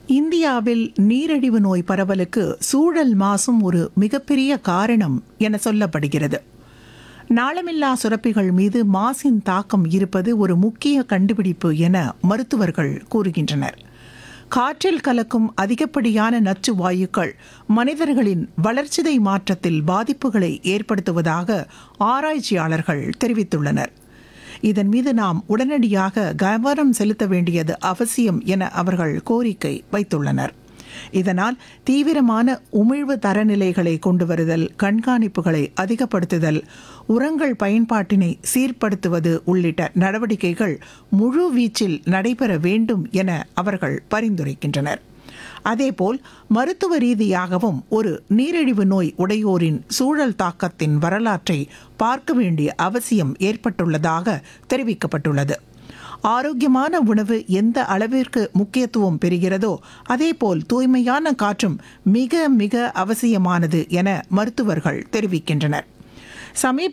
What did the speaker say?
இந்தியாவில் நீரிழிவு நோய் பரவலுக்கு சூழல் மாசும் ஒரு மிகப்பெரிய காரணம் என சொல்லப்படுகிறது நாளமில்லா சுரப்பிகள் மீது மாசின் தாக்கம் இருப்பது ஒரு முக்கிய கண்டுபிடிப்பு என மருத்துவர்கள் கூறுகின்றனர் காற்றில் கலக்கும் அதிகப்படியான நச்சு வாயுக்கள் மனிதர்களின் வளர்ச்சிதை மாற்றத்தில் பாதிப்புகளை ஏற்படுத்துவதாக ஆராய்ச்சியாளர்கள் தெரிவித்துள்ளனர் இதன் மீது நாம் உடனடியாக கவனம் செலுத்த வேண்டியது அவசியம் என அவர்கள் கோரிக்கை வைத்துள்ளனர் இதனால் தீவிரமான உமிழ்வு தரநிலைகளை கொண்டு வருதல் கண்காணிப்புகளை அதிகப்படுத்துதல் உரங்கள் பயன்பாட்டினை சீர்படுத்துவது உள்ளிட்ட நடவடிக்கைகள் முழு வீச்சில் நடைபெற வேண்டும் என அவர்கள் பரிந்துரைக்கின்றனர் அதேபோல் மருத்துவ ரீதியாகவும் ஒரு நீரிழிவு நோய் உடையோரின் சூழல் தாக்கத்தின் வரலாற்றை பார்க்க வேண்டிய அவசியம் ஏற்பட்டுள்ளதாக தெரிவிக்கப்பட்டுள்ளது ஆரோக்கியமான உணவு எந்த அளவிற்கு முக்கியத்துவம் பெறுகிறதோ அதேபோல் தூய்மையான காற்றும் மிக மிக அவசியமானது என மருத்துவர்கள் தெரிவிக்கின்றனர் சமீப